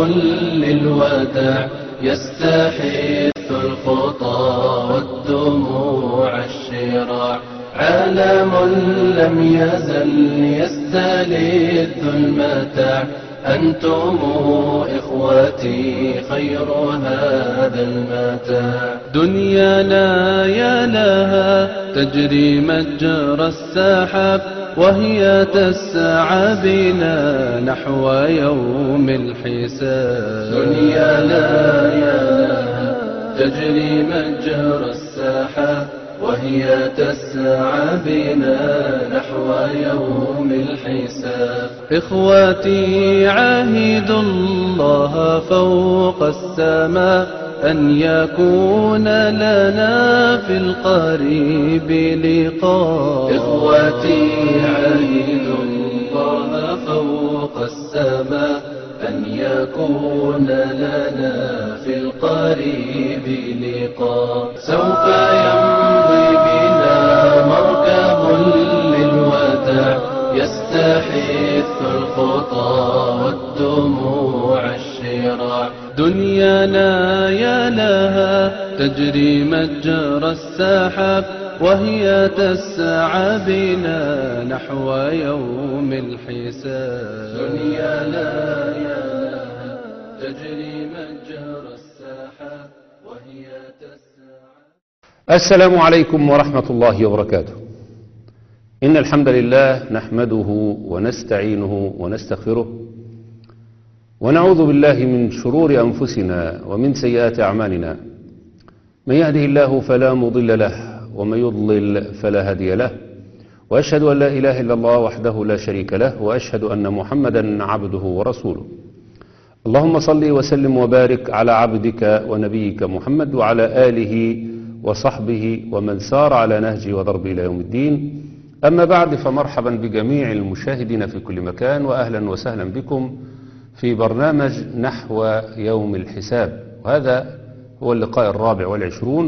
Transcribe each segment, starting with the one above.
كل الوداع يستحث الخطى والدموع الشراع عالم لم يزل يستلذ المتاع أنتم إخوتي خير هذا المتاع دنيانا يا لها تجري مجرى السحاب وهي تسعى بنا نحو يوم الحساب دنيانا يا لها تجري مجرى السحاب وهي تسعى بنا نحو يوم الحساب إخواتي عاهدوا الله فوق السماء أن يكون لنا في القريب لقاء إخواتي عاهدوا الله فوق السماء أن يكون لنا في القريب لقاء سوف يمضي بنا مركب للوداع يستحث الخطى والدموع الشراع دنيانا يا لها تجري مجرى السحاب وهي تسعى بنا نحو يوم الحساب دنيانا يا لها تجري مجرى السحاب وهي تسعى السلام عليكم ورحمة الله وبركاته إن الحمد لله نحمده ونستعينه ونستغفره ونعوذ بالله من شرور أنفسنا ومن سيئات أعمالنا من يهده الله فلا مضل له ومن يضلل فلا هادي له وأشهد أن لا إله إلا الله وحده لا شريك له وأشهد أن محمدا عبده ورسوله اللهم صل وسلم وبارك على عبدك ونبيك محمد وعلى آله وصحبه ومن سار على نهجه وضربه إلى يوم الدين أما بعد فمرحبا بجميع المشاهدين في كل مكان وأهلا وسهلا بكم في برنامج نحو يوم الحساب وهذا هو اللقاء الرابع والعشرون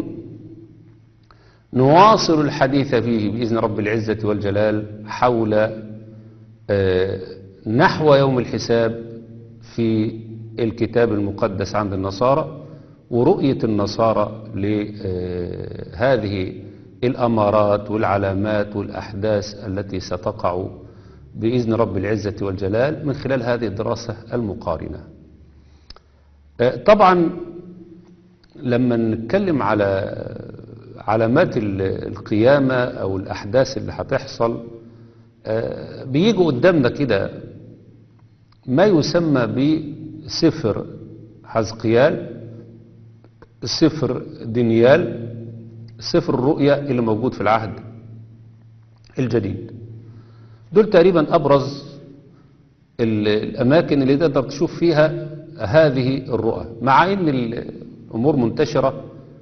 نواصل الحديث فيه بإذن رب العزة والجلال حول آه، نحو يوم الحساب في الكتاب المقدس عند النصارى ورؤية النصارى لهذه الأمارات والعلامات والأحداث التي ستقع بإذن رب العزة والجلال من خلال هذه الدراسة المقارنة آه، طبعا لما نتكلم على علامات ال- القيامة أو الأحداث اللي هتحصل آه، بيجوا قدامنا كده ما يسمى بسفر حزقيال سفر دانيال سفر الرؤيا اللي موجود في العهد الجديد دول تقريبا أبرز ال- الأماكن اللي تقدر تشوف فيها هذه الرؤى مع أن الأمور منتشرة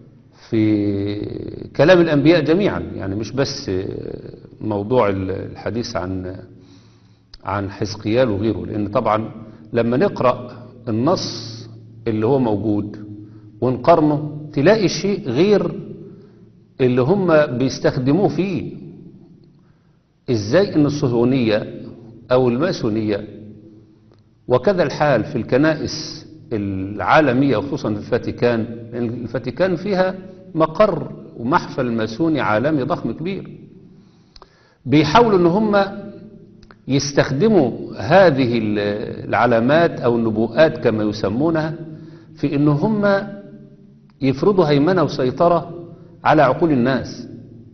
في كلام الأنبياء جميعا يعني مش بس موضوع الحديث عن عن حزقيال وغيره لأن طبعا لما نقرأ النص اللي هو موجود ونقارنه تلاقي شيء غير اللي هم بيستخدموه فيه ازاي ان الصهيونية او الماسونية وكذا الحال في الكنائس العالمية وخصوصا في الفاتيكان لأن الفاتيكان فيها مقر ومحفل ماسوني عالمي ضخم كبير بيحاولوا ان هم يستخدموا هذه ال- العلامات او النبوءات كما يسمونها في ان هم يفرضوا هيمنة وسيطرة على عقول الناس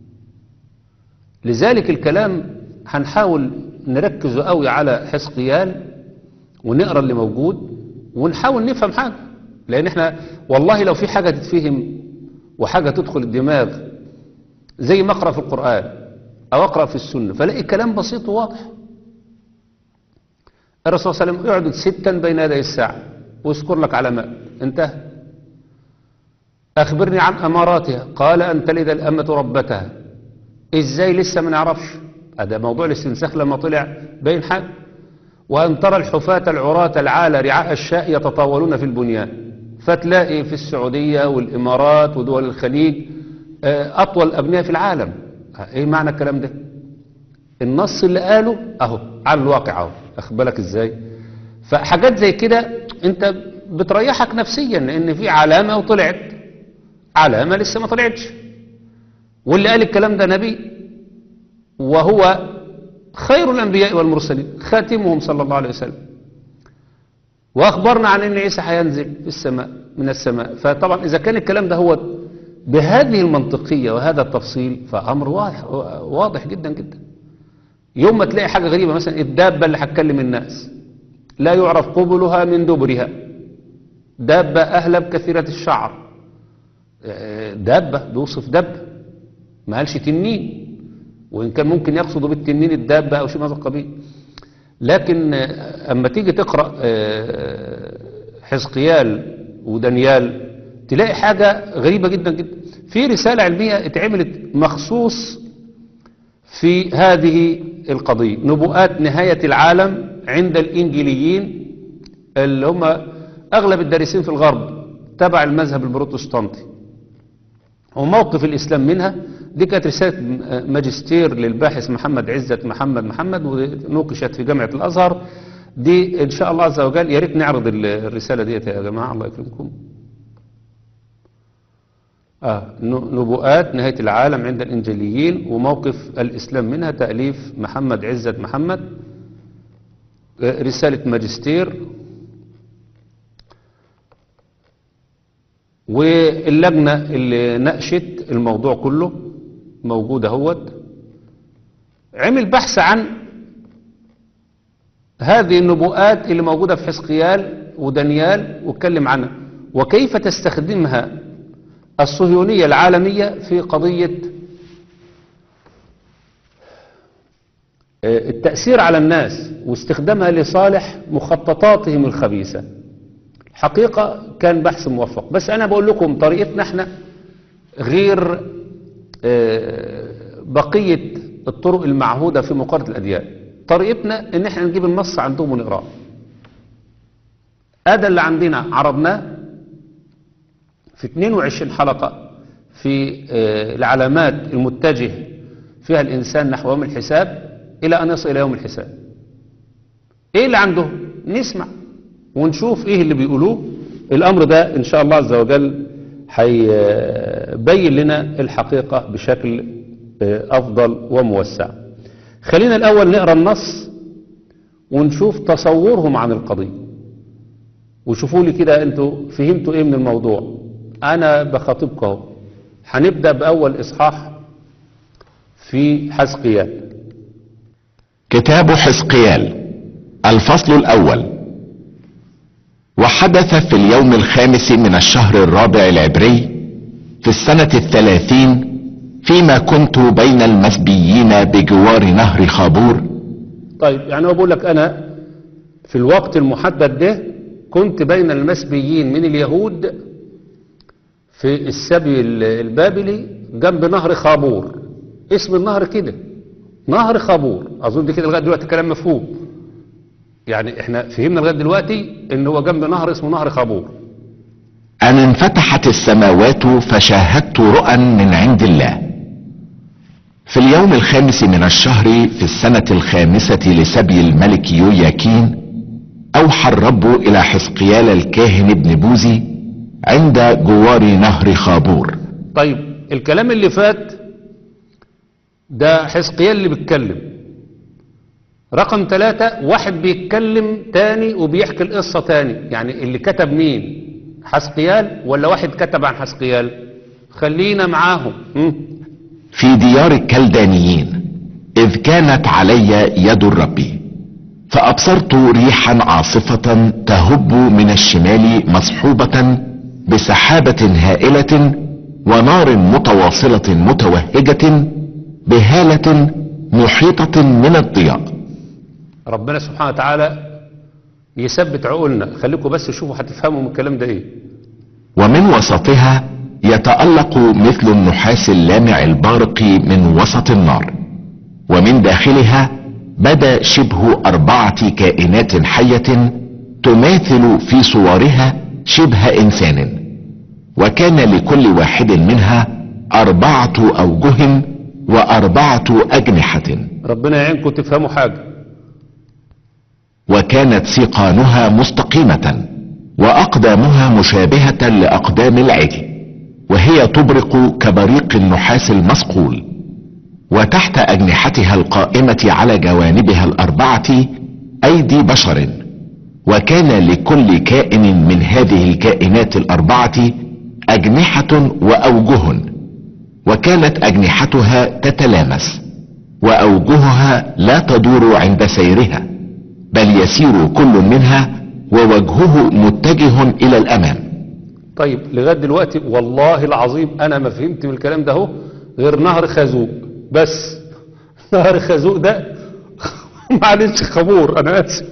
لذلك الكلام هنحاول نركز قوي على حزقيال ونقرا اللي موجود ونحاول نفهم حاجة لان احنا والله لو في حاجة تتفهم وحاجة تدخل الدماغ زي ما اقرا في القرآن او اقرا في السنة فلاقي الكلام بسيط وواضح الرسول صلى الله عليه وسلم يعدد ستا بين يدي الساعة ويذكر لك علامات انتهى أخبرني عن أماراتها قال أن تلد الأمة ربتها إزاي لسه ما نعرفش هذا موضوع الاستنساخ لما طلع بين حاجة وأن ترى الحفاة العراة العالى رعاء الشاء يتطاولون في البنيان فتلاقي في السعودية والإمارات ودول الخليج آه، أطول أبنية في العالم آه، إيه معنى الكلام ده النص اللي قاله أهو على الواقع أهو أخبرك إزاي فحاجات زي كده انت بتريحك نفسيا لان في علامة وطلعت علامة لسه ما طلعتش واللي قال الكلام ده نبي وهو خير الأنبياء والمرسلين خاتمهم صلى الله عليه وسلم وأخبرنا عن أن عيسى هينزل في السماء من السماء فطبعا إذا كان الكلام ده هو بهذه المنطقية وهذا التفصيل فأمر واضح, واضح جدا جدا يوم ما تلاقي حاجة غريبة مثلا الدابة اللي هتكلم الناس لا يعرف قبلها من دبرها دابة أهلب كثيرة الشعر دابة بيوصف دابة ما قالش تنين وإن كان ممكن يقصد بالتنين الدابة أو شيء من هذا القبيل لكن أما تيجي تقرأ حزقيال ودانيال تلاقي حاجة غريبة جدا جدا في رسالة علمية اتعملت مخصوص في هذه القضية نبوءات نهاية العالم عند الإنجيليين اللي هم أغلب الدارسين في الغرب تبع المذهب البروتستانتي وموقف الإسلام منها دي كانت رسالة ماجستير للباحث محمد عزت محمد محمد ونوقشت في جامعة الأزهر دي إن شاء الله عز وجل يا ريت نعرض الرسالة دي يا جماعة الله يكرمكم آه نبوءات نهاية العالم عند الإنجيليين وموقف الإسلام منها تأليف محمد عزت محمد رسالة ماجستير واللجنة اللي ناقشت الموضوع كله موجودة اهوت عمل بحث عن هذه النبوءات اللي موجودة في حزقيال ودانيال واتكلم عنها وكيف تستخدمها الصهيونية العالمية في قضية التأثير على الناس واستخدامها لصالح مخططاتهم الخبيثة حقيقة كان بحث موفق بس أنا بقول لكم طريقتنا احنا غير بقية الطرق المعهودة في مقارنة الأديان طريقتنا ان احنا نجيب النص عندهم ونقراه هذا اللي عندنا عرضناه في 22 حلقة في العلامات المتجه فيها الإنسان نحو يوم الحساب إلى أن يصل إلى يوم الحساب إيه اللي عندهم نسمع ونشوف إيه اللي بيقولوه الأمر ده إن شاء الله عز وجل هيبين لنا الحقيقة بشكل أفضل وموسع خلينا الأول نقرأ النص ونشوف تصورهم عن القضية وشوفوا لي كده أنتوا فهمتوا إيه من الموضوع أنا بخاطبكم اهو هنبدأ بأول إصحاح في حزقيال كتاب حزقيال الفصل الأول وحدث في اليوم الخامس من الشهر الرابع العبري في السنة الثلاثين فيما كنت بين المسبيين بجوار نهر خابور طيب يعني هو بقول لك أنا في الوقت المحدد ده كنت بين المسبيين من اليهود في السبي البابلي جنب نهر خابور اسم النهر كده نهر خابور اظن دي كده لغايه دلوقتي كلام مفهوم يعني احنا فهمنا لغايه دلوقتي ان هو جنب نهر اسمه نهر خابور أن انفتحت السماوات فشاهدت رؤى من عند الله في اليوم الخامس من الشهر في السنة الخامسة لسبي الملك يوياكين أوحى الرب إلى حزقيال الكاهن ابن بوزي عند جوار نهر خابور طيب الكلام اللي فات ده حزقيال اللي بيتكلم رقم ثلاثة واحد بيتكلم تاني وبيحكي القصة تاني يعني اللي كتب مين حزقيال ولا واحد كتب عن حزقيال خلينا معاهم م? في ديار الكلدانيين إذ كانت علي يد الرب فأبصرت ريحا عاصفة تهب من الشمال مصحوبة بسحابة هائلة ونار متواصلة متوهجة بهالة محيطة من الضياء ربنا سبحانه وتعالى يثبت عقولنا خليكم بس شوفوا هتفهموا من الكلام ده ايه ومن وسطها يتألق مثل النحاس اللامع البارق من وسط النار ومن داخلها بدا شبه أربعة كائنات حية تماثل في صورها شبه إنسان وكان لكل واحد منها أربعة أوجه وأربعة أجنحة ربنا يعينكم تفهموا حاجة وكانت سيقانها مستقيمة واقدامها مشابهة لاقدام العجل وهي تبرق كبريق النحاس المصقول وتحت اجنحتها القائمة على جوانبها الاربعة ايدي بشر وكان لكل كائن من هذه الكائنات الاربعة اجنحة واوجه وكانت اجنحتها تتلامس واوجهها لا تدور عند سيرها بل يسير كل منها ووجهه متجه الى الامام طيب لغايه دلوقتي والله العظيم انا ما فهمت من الكلام ده اهو غير نهر خازوق بس نهر خازوق ده معلش خمور انا اسف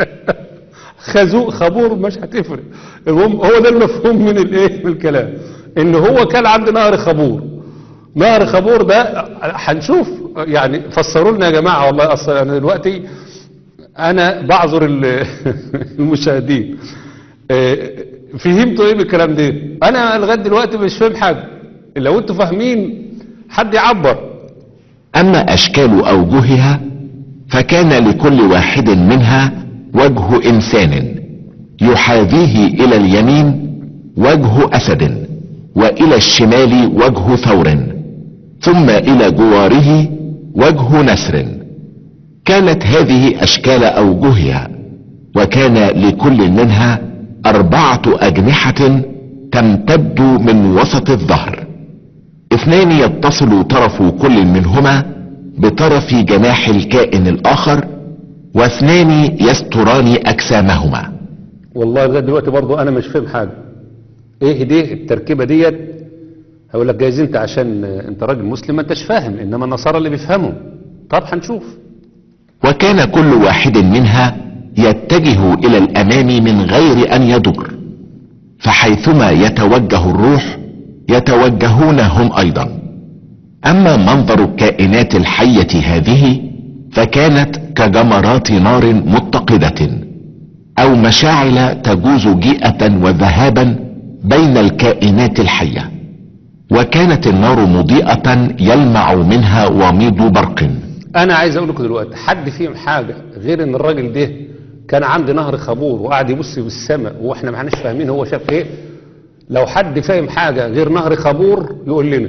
خازوق خمور مش هتفرق المهم هو ده المفهوم من الايه من الكلام ان هو كان عند نهر خبور نهر خبور ده هنشوف يعني فسروا لنا يا جماعه والله اصلا انا دلوقتي انا بعذر ال- المشاهدين آه، فهمتوا ايه بالكلام ده انا لغايه دلوقتي مش فاهم حاجه لو انتوا فاهمين حد يعبر اما اشكال اوجهها فكان لكل واحد منها وجه انسان يحاذيه الى اليمين وجه اسد والى الشمال وجه ثور ثم الى جواره وجه نسر كانت هذه اشكال اوجهها وكان لكل منها اربعة اجنحة تمتد من وسط الظهر اثنان يتصل طرف كل منهما بطرف جناح الكائن الاخر واثنان يستران اجسامهما والله لغايه دلوقتي برضو انا مش فاهم حاجه ايه دي التركيبه ديت هقول لك جايز انت عشان انت راجل مسلم ما انتش فاهم انما النصارى اللي بيفهموا طب هنشوف وكان كل واحد منها يتجه الى الامام من غير ان يدر فحيثما يتوجه الروح يتوجهون هم ايضا اما منظر الكائنات الحية هذه فكانت كجمرات نار متقدة او مشاعل تجوز جيئة وذهابا بين الكائنات الحية وكانت النار مضيئة يلمع منها وميض برق انا عايز اقول لكم دلوقتي حد فيهم حاجه غير ان الراجل ده كان عند نهر خبور وقعد يبص في السماء واحنا ما احناش فاهمين هو شاف ايه لو حد فاهم حاجه غير نهر خبور يقول لنا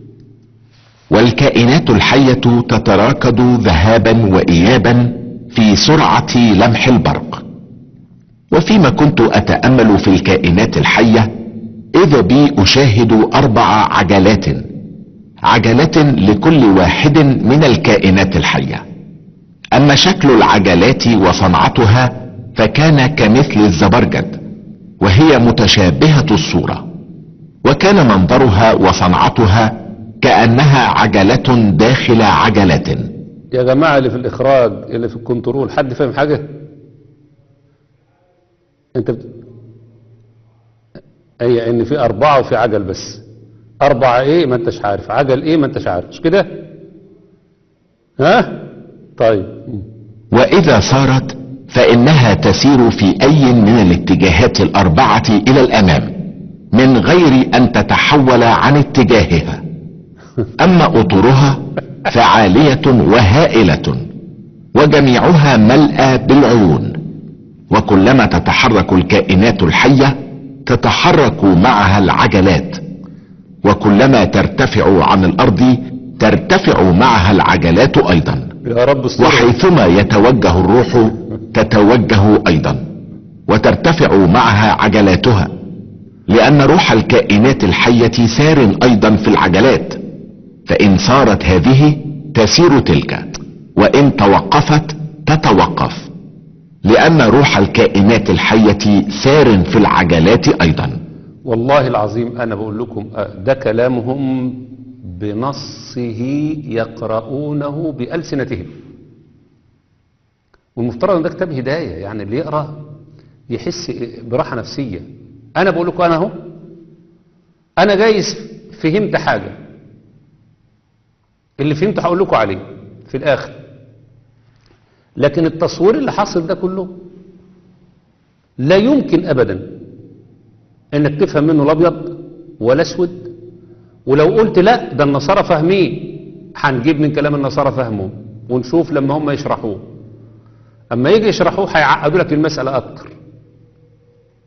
والكائنات الحية تتراكد ذهابا وإيابا في سرعة لمح البرق وفيما كنت أتأمل في الكائنات الحية إذا بي أشاهد أربع عجلات عجلات لكل واحد من الكائنات الحية أما شكل العجلات وصنعتها فكان كمثل الزبرجد وهي متشابهة الصورة وكان منظرها وصنعتها كأنها عجلة داخل عجلة يا جماعه اللي في الاخراج اللي في الكنترول حد فاهم حاجه انت بت... اي ان في اربعه وفي عجل بس اربعه ايه ما انتش عارف عجل ايه ما انتش عارف مش كده ها طيب وإذا صارت فإنها تسير في أي من الاتجاهات الأربعة إلى الأمام من غير أن تتحول عن اتجاهها أما أطرها فعالية وهائلة وجميعها ملأى بالعيون وكلما تتحرك الكائنات الحية تتحرك معها العجلات وكلما ترتفع عن الأرض ترتفع معها العجلات أيضا يا رب استر وحيثما يتوجه الروح تتوجه ايضا وترتفع معها عجلاتها لان روح الكائنات الحية سار ايضا في العجلات فان سارت هذه تسير تلك وان توقفت تتوقف لان روح الكائنات الحية سار في العجلات ايضا والله العظيم انا بقول لكم آه، ده كلامهم بنصه يقرؤونه بألسنتهم والمفترض ان ده كتاب هداية يعني اللي يقرأ يحس براحة نفسية انا بقول لكم انا اهو انا جايز فهمت حاجة اللي فهمت هقول لكم عليه في الاخر لكن التصوير اللي حاصل ده كله لا يمكن ابدا انك تفهم منه الابيض ولا اسود ولو قلت لا ده النصارى فاهمين هنجيب من كلام النصارى فهمه ونشوف لما هم يشرحوه اما يجي يشرحوه هيعقدوا لك المسألة اكتر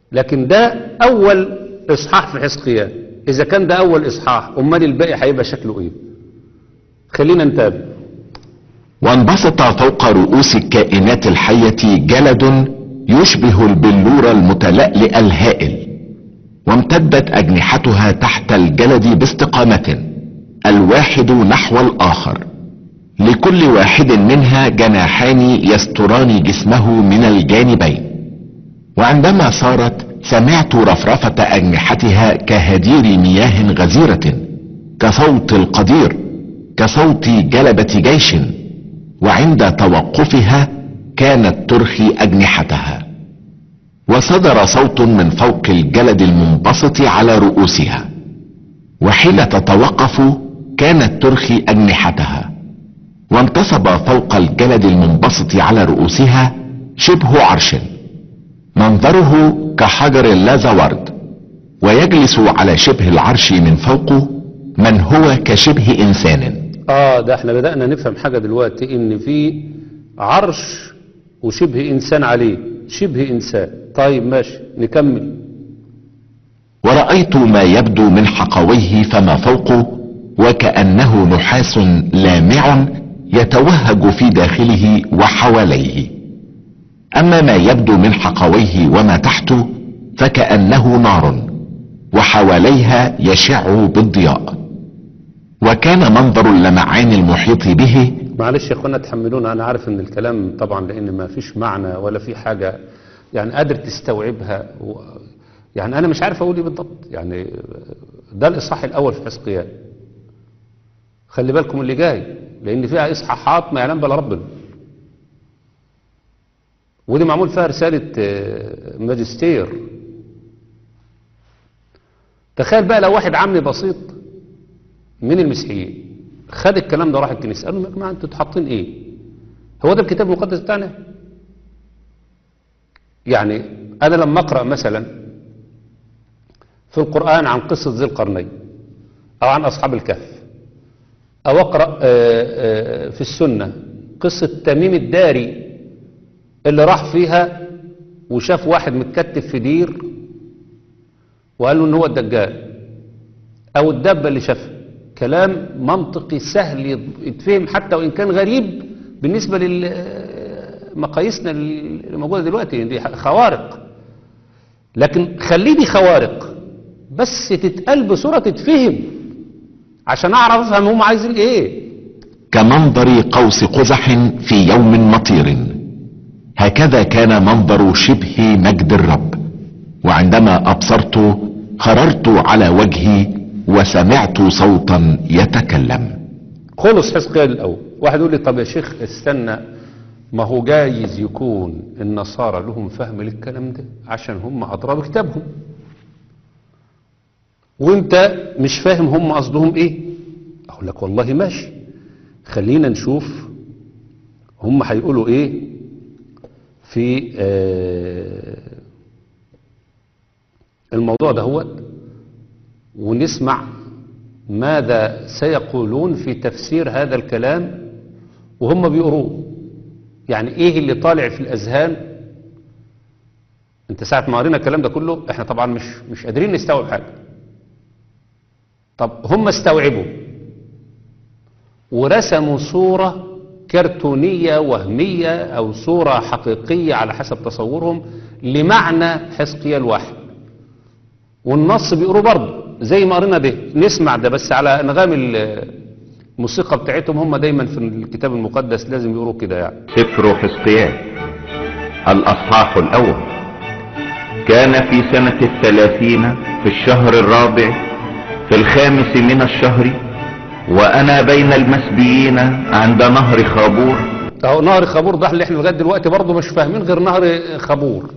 لكن ده أول إصحاح في حزقيال إذا كان ده أول إصحاح أمال الباقي هيبقى شكله إيه خلينا نتابع وانبسط فوق رؤوس الكائنات الحية جلد يشبه البلور المتلألئ الهائل وامتدت أجنحتها تحت الجلد باستقامة الواحد نحو الآخر لكل واحد منها جناحان يستران جسمه من الجانبين وعندما صارت سمعت رفرفة أجنحتها كهدير مياه غزيرة كصوت القدير كصوت جلبة جيش وعند توقفها كانت ترخي أجنحتها وصدر صوت من فوق الجلد المنبسط على رؤوسها وحين تتوقف كانت ترخي أجنحتها وانتصب فوق الجلد المنبسط على رؤوسها شبه عرش منظره كحجر اللازورد ويجلس على شبه العرش من فوقه من هو كشبه انسان آه ده احنا بدأنا نفهم حاجة دلوقتي إن في عرش وشبه إنسان عليه شبه إنسان طيب ماشي نكمل ورأيت ما يبدو من حقويه فما فوقه وكأنه نحاس لامع يتوهج في داخله وحواليه اما ما يبدو من حقويه وما تحته فكأنه نار وحواليها يشع بالضياء وكان منظر اللمعان المحيط به معلش يا اخوانا تحملونا انا عارف ان الكلام طبعا لان ما فيش معنى ولا في حاجة يعني قادر تستوعبها و... يعني انا مش عارف اقول ايه بالضبط يعني ده الاصحاح الاول في حزقيال خلي بالكم اللي جاي لان فيها اصحاحات ما يعلم بلا ربنا ودي معمول فيها رسالة آه، ماجستير تخيل بقى لو واحد عامي بسيط من المسيحيين خد الكلام ده وراح الكنيسة قال لهم يا جماعة انتوا حاطين ايه هو ده الكتاب المقدس بتاعنا يعني انا لما اقرأ مثلا في القرآن عن قصة ذي القرنين او عن اصحاب الكهف او اقرأ آه، آه، في السنة قصة تميم الداري اللي راح فيها وشاف واحد متكتف في دير وقال له ان هو الدجال او الدابة اللي شافها كلام منطقي سهل يتفهم حتى وان كان غريب بالنسبة لمقاييسنا اللي موجودة دلوقتي دي خوارق لكن خليه دي خوارق بس تتقال بصورة تتفهم عشان اعرف افهم هم عايزين ايه كمنظر قوس قزح في يوم مطير هكذا كان منظر شبه مجد الرب وعندما ابصرت خررت على وجهي وسمعت صوتا يتكلم خلص حزقيال الاول واحد يقول لي طب يا شيخ استنى ما هو جايز يكون النصارى لهم فهم للكلام ده عشان هم ادرى بكتابهم وانت مش فاهم هم قصدهم ايه اقول لك والله ماشي خلينا نشوف هم هيقولوا ايه في آه، الموضوع ده هو ونسمع ماذا سيقولون في تفسير هذا الكلام وهم بيقروه يعني ايه اللي طالع في الاذهان انت ساعة ما قرينا الكلام ده كله احنا طبعا مش مش قادرين نستوعب حاجة طب هم استوعبوا ورسموا صورة كرتونية وهمية او صورة حقيقية على حسب تصورهم لمعنى حزقيال واحد والنص بيقروا برضه زي ما قرينا ده نسمع ده بس على انغام الموسيقى بتاعتهم هم دايما في الكتاب المقدس لازم يقروا كده يعني سفر حزقيال الأصحاح الأول كان في سنة الثلاثين في الشهر الرابع في الخامس من الشهر وأنا بين المسبيين عند نهر خابور اهو نهر خابور ده اللي احنا لغايه دلوقتي برضه مش فاهمين غير نهر خابور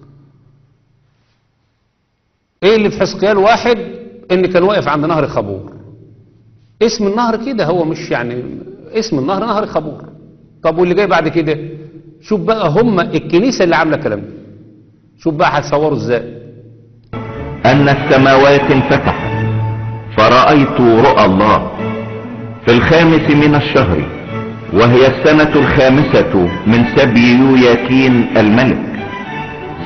ايه اللي في حزقيال واحد ان كان واقف عند نهر خابور اسم النهر كده هو مش يعني اسم النهر نهر خابور طب واللي جاي بعد كده شوف بقى هم الكنيسه اللي عامله الكلام ده شوف بقى هتصوروا ازاي أن السماوات انفتحت فرأيت رؤى الله في الخامس من الشهر وهي السنة الخامسة من سبي يوياكين الملك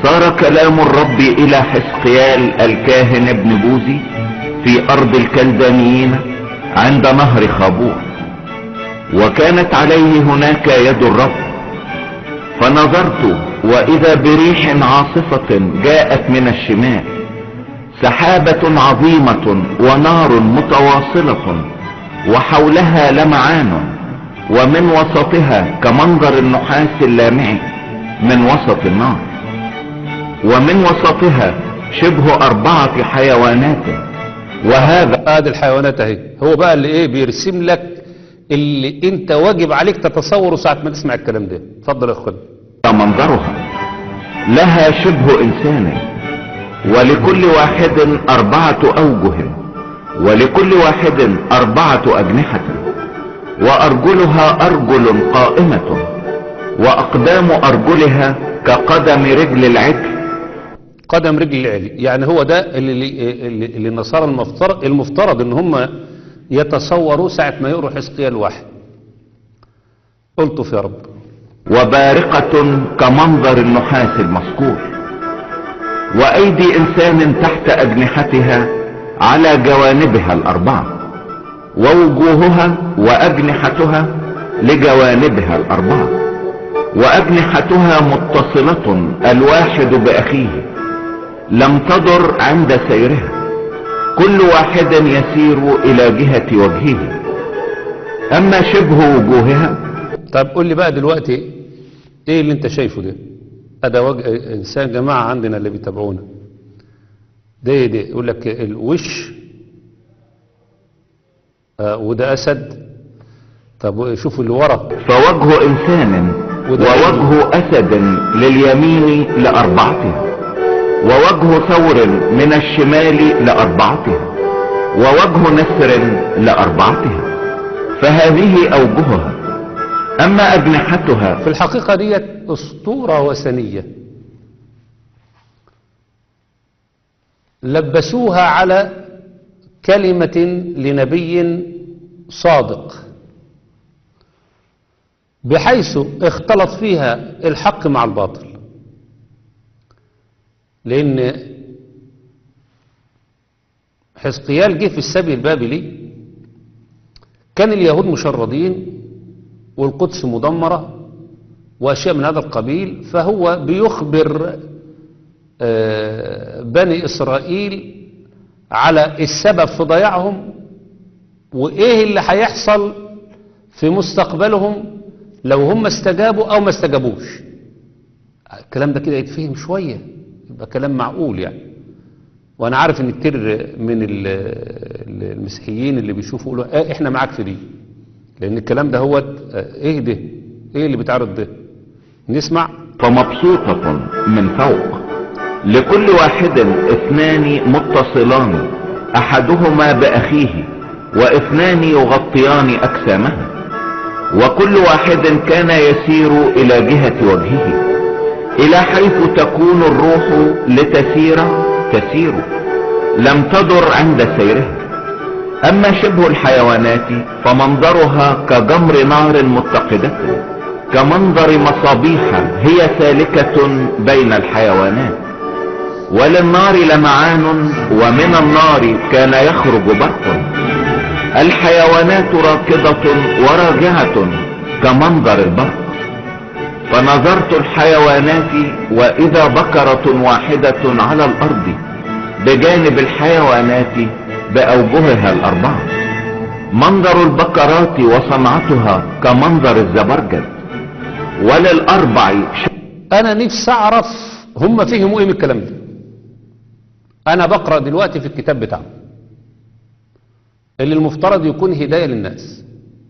صار كلام الرب الى حزقيال الكاهن ابن بوزي في ارض الكلدانيين عند نهر خابور وكانت عليه هناك يد الرب فنظرت واذا بريح عاصفة جاءت من الشمال سحابة عظيمة ونار متواصلة وحولها لمعان ومن وسطها كمنظر النحاس اللامع من وسط النار ومن وسطها شبه اربعة حيوانات وهذا ادي الحيوانات اهي هو بقى اللي ايه بيرسم لك اللي انت واجب عليك تتصوره ساعة ما تسمع الكلام ده اتفضل يا اخوان منظرها لها شبه انسان ولكل واحد اربعة اوجه ولكل واحد اربعة اجنحة وارجلها ارجل قائمة واقدام ارجلها كقدم رجل العجل قدم رجل العلي يعني هو ده اللي, اللي, اللي النصارى المفترض, المفترض ان هم يتصوروا ساعة ما يقروا حزقيال واحد قلت في رب وبارقة كمنظر النحاس المذكور وايدي انسان تحت اجنحتها على جوانبها الاربعة ووجوهها واجنحتها لجوانبها الاربعة واجنحتها متصلة الواحد باخيه لم تضر عند سيرها كل واحد يسير الى جهة وجهه اما شبه وجوهها طب قول لي بقى دلوقتي ايه اللي انت شايفه ده ده وجه انسان جماعة عندنا اللي بيتابعونا ده ايه ده يقول لك الوش آه وده اسد طب شوفوا اللي ورا فوجه انسان وده ووجه اسد لليمين لاربعتها ووجه ثور من الشمال لاربعتها ووجه نسر لاربعتها فهذه اوجهها اما اجنحتها في الحقيقة ديت اسطورة وثنية لبسوها على كلمة لنبي صادق بحيث اختلط فيها الحق مع الباطل لان حزقيال جه في السبي البابلي كان اليهود مشردين والقدس مدمرة وأشياء من هذا القبيل فهو بيخبر آه، بني إسرائيل على السبب في ضياعهم وإيه اللي هيحصل في مستقبلهم لو هم استجابوا أو ما استجابوش الكلام ده كده يتفهم شوية يبقى كلام معقول يعني وانا عارف ان كتير من ال- ال- المسيحيين اللي بيشوفوا يقولوا اه احنا معاك في دي لان الكلام ده هو ايه ده ايه اللي بيتعرض ده نسمع فمبسوطة من فوق لكل واحد اثنان متصلان احدهما باخيه واثنان يغطيان اجسامها وكل واحد كان يسير الى جهة وجهه الى حيث تكون الروح لتسير تسير لم تضر عند سيرها اما شبه الحيوانات فمنظرها كجمر نار متقدة كمنظر مصابيح هي سالكة بين الحيوانات وللنار لمعان ومن النار كان يخرج برق الحيوانات راكضة وراجعة كمنظر البرق فنظرت الحيوانات واذا بكرة واحدة على الارض بجانب الحيوانات باوجهها الاربعة منظر البكرات وصنعتها كمنظر الزبرجد وللاربع انا نفسي اعرف هم فهموا ايه من الكلام ده انا بقرا دلوقتي في الكتاب بتاعه اللي المفترض يكون هدايه للناس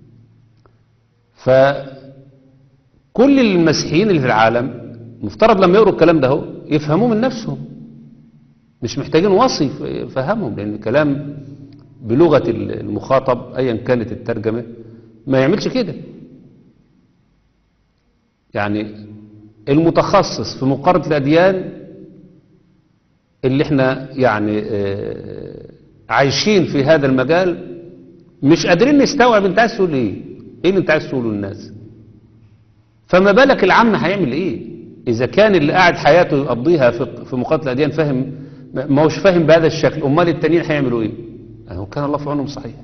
فكل المسيحيين اللي في العالم مفترض لما يقروا الكلام ده هو يفهموه من نفسهم مش محتاجين وصي يفهمهم لان الكلام بلغه المخاطب ايا كانت الترجمه ما يعملش كده يعني المتخصص في مقارنة الأديان اللي احنا يعني آه، عايشين في هذا المجال مش قادرين نستوعب انت عايز تقول ايه ايه اللي انت عايز تقوله للناس فما بالك العام هيعمل ايه إذا كان اللي قاعد حياته يقضيها في في مقاتل الأديان فاهم ما ما هوش فاهم بهذا الشكل أمال التانيين هيعملوا إيه؟ أهو كان الله في عونهم صحيح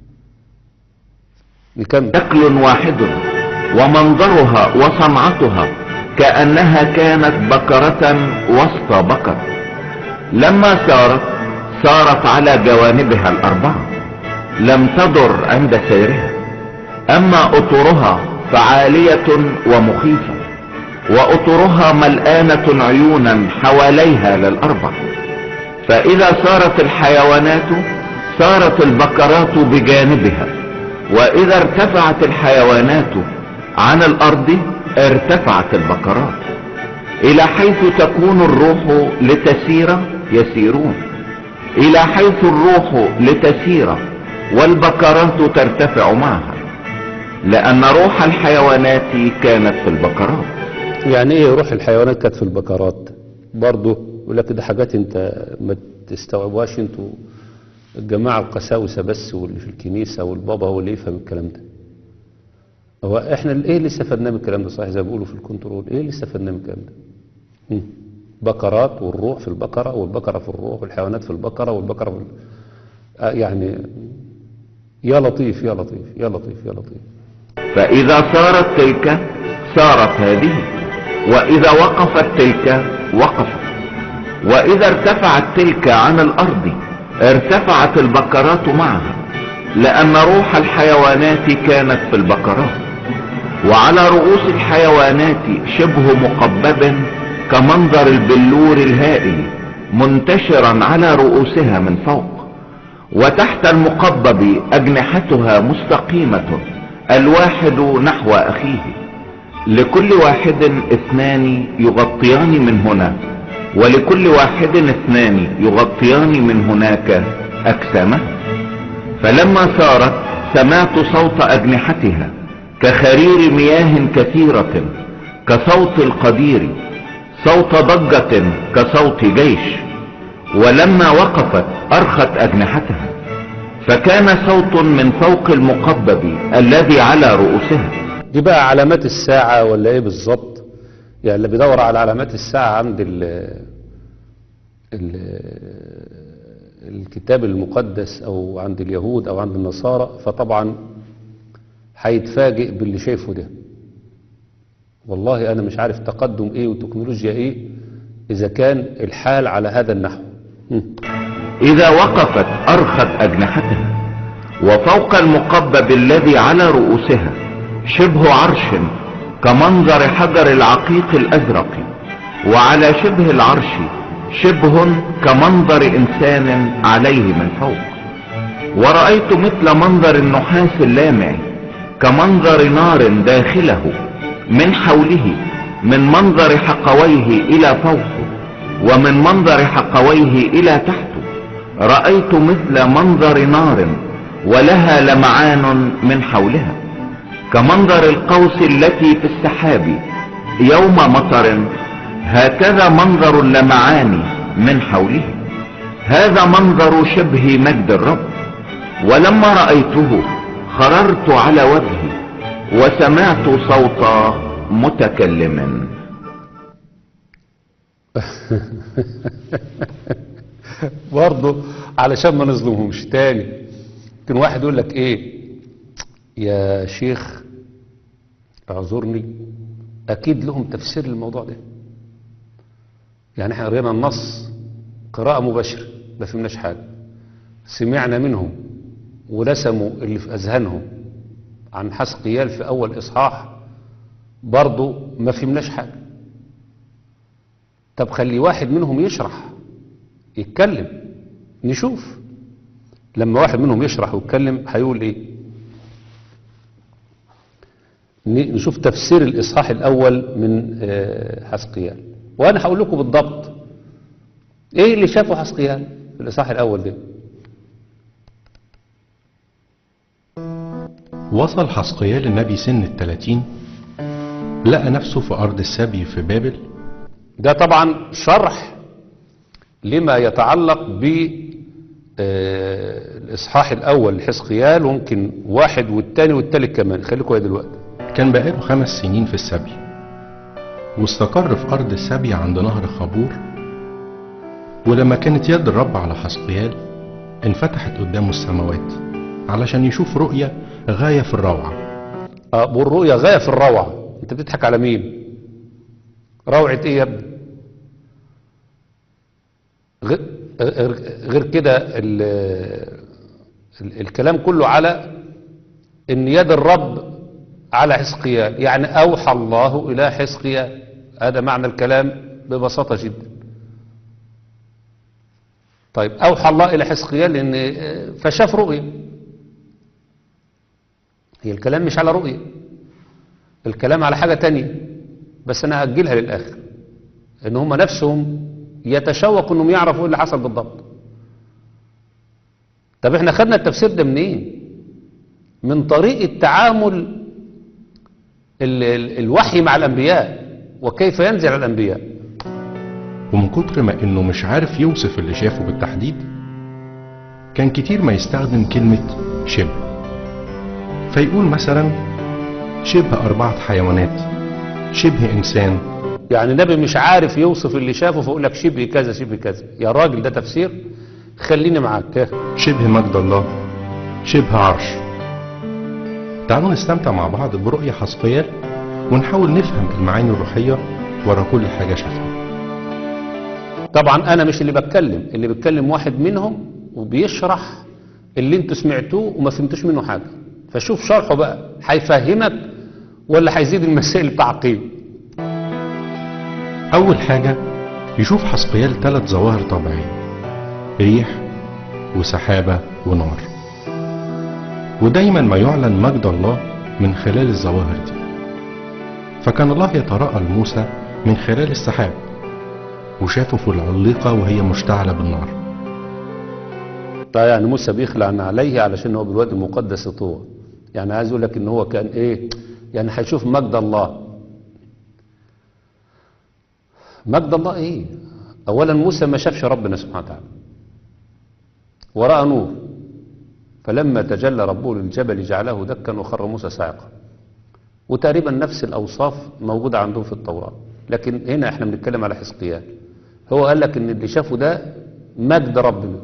نكمل شكل واحد ومنظرها وصنعتها كأنها كانت بكرة وسط بكر لما سارت سارت على جوانبها الأربعة لم تضر عند سيرها أما أطرها فعالية ومخيفة وأطرها ملآنة عيونا حواليها للأربع فإذا سارت الحيوانات سارت البكرات بجانبها وإذا ارتفعت الحيوانات عن الأرض ارتفعت البكرات إلى حيث تكون الروح لتسير يسيرون إلى حيث الروح لتسير والبكرات ترتفع معها لأن روح الحيوانات كانت في البكرات يعني ايه روح الحيوانات كانت في البكرات برضه يقول لك ده حاجات انت ما تستوعبوهاش انتوا الجماعه القساوسه بس واللي في الكنيسه والبابا هو اللي يفهم الكلام ده هو احنا ايه اللي استفدناه من الكلام ده صحيح زي ما بيقولوا في الكنترول ايه اللي استفدناه من الكلام ده مم. بكرات والروح في البقره والبقره في الروح والحيوانات في البقره والبقره في ال... آه يعني يا لطيف يا لطيف يا لطيف يا لطيف فإذا صارت تلك صارت هذه وإذا وقفت تلك وقفت وإذا ارتفعت تلك عن الأرض ارتفعت البكرات معها لأن روح الحيوانات كانت في البكرات وعلى رؤوس الحيوانات شبه مقبب كمنظر البلور الهائل منتشرا على رؤوسها من فوق وتحت المقبب أجنحتها مستقيمة الواحد نحو أخيه لكل واحد اثنان يغطيان من هنا ولكل واحد اثنان يغطيان من هناك أجسامه فلما سارت سمعت صوت أجنحتها كخرير مياه كثيرة كصوت القدير صوت ضجة كصوت جيش ولما وقفت أرخت أجنحتها فكان صوت من فوق المقبب الذي على رؤوسها دي بقى علامات الساعة ولا ايه بالظبط يعني اللي بيدور على علامات الساعة عند ال ال الكتاب المقدس او عند اليهود او عند النصارى فطبعا هيتفاجئ باللي شايفه ده والله انا مش عارف تقدم ايه وتكنولوجيا ايه اذا كان الحال على هذا النحو هم. إذا وقفت أرخت أجنحتها وفوق المقبب الذي على رؤوسها شبه عرش كمنظر حجر العقيق الأزرق وعلى شبه العرش شبه كمنظر إنسان عليه من فوق ورأيت مثل منظر النحاس اللامع كمنظر نار داخله من حوله من منظر حقويه إلى فوق ومن منظر حقويه إلى تحت رأيت مثل منظر نار ولها لمعان من حولها كمنظر القوس التي في السحاب يوم مطر هكذا منظر اللمعان من حوله هذا منظر شبه مجد الرب ولما رأيته خررت على وجهي وسمعت صوت متكلم برضه علشان ما نظلمهمش تاني كان واحد يقول لك ايه يا شيخ اعذرني اكيد لهم تفسير للموضوع ده يعني احنا قرينا النص قراءة مباشرة ما فهمناش حاجة سمعنا منهم ورسموا اللي في اذهانهم عن حسقيال في اول اصحاح برضه ما فهمناش حاجة طب خلي واحد منهم يشرح يتكلم نشوف لما واحد منهم يشرح ويتكلم هيقول ايه ن- نشوف تفسير الاصحاح الاول من آه، حسقيال وانا هقول لكم بالضبط ايه اللي شافه حسقيال في الاصحاح الاول ده وصل حسقيال النبي سن التلاتين لقى نفسه في أرض السبي في بابل ده طبعا شرح لما يتعلق ب آه، الاصحاح الاول لحزقيال وممكن واحد والتاني والتالت كمان خليكم يا دلوقتي كان بقاله خمس سنين في السبي واستقر في أرض السبي عند نهر خابور ولما كانت يد الرب على حسقيال انفتحت قدامه السماوات علشان يشوف رؤية غاية في الروعة آه، والرؤية غاية في الروعة انت بتضحك على مين روعة ايه يا ابني غير, غير, غير كده ال ال الكلام كله على ان يد الرب على حزقيال يعني اوحى الله الى حزقيال هذا معنى الكلام ببساطة جدا طيب اوحى الله الى حزقيال لان فشاف رؤية هي الكلام مش على رؤية الكلام على حاجة تانية بس انا هأجلها للاخر ان هم نفسهم يتشوقوا انهم يعرفوا ايه اللي حصل بالضبط طب احنا خدنا التفسير ده منين من طريقة تعامل ال ال الوحي مع الانبياء وكيف ينزل على الانبياء ومن كتر ما انه مش عارف يوصف اللي شافه بالتحديد كان كتير ما يستخدم كلمة شبه فيقول مثلا شبه أربعة حيوانات شبه إنسان يعني النبي مش عارف يوصف اللي شافه فيقول لك شبه كذا شبه كذا يا راجل ده تفسير خليني معاك شبه مجد الله شبه عرش تعالوا نستمتع مع بعض برؤية حسقيال ونحاول نفهم المعاني الروحية ورا كل حاجة شافها طبعا انا مش اللي بتكلم اللي بتكلم واحد منهم وبيشرح اللي انتوا سمعتوه وما فهمتوش منه حاجة فشوف شرحه بقى هيفهمك ولا هيزيد المسائل تعقيد أول حاجة يشوف حسقيال ثلاث ظواهر طبيعية ريح وسحابة ونار ودايما ما يعلن مجد الله من خلال الظواهر دي فكان الله يتراءى لموسى من خلال السحاب وشافه في العليقة وهي مشتعلة بالنار طيب يعني موسى بيخلع عليه علشان هو بالوادي المقدس طوى يعني عايز اقول لك ان هو كان ايه يعني هيشوف مجد الله مجد الله ايه اولا موسى ما شافش ربنا سبحانه وتعالى ورأى نور فلما تجلى ربه للجبل جعله دكا وخر موسى صاعقا وتقريبا نفس الاوصاف موجوده عندهم في التوراه لكن هنا احنا بنتكلم على حزقيال هو قال لك ان اللي شافه ده مجد ربنا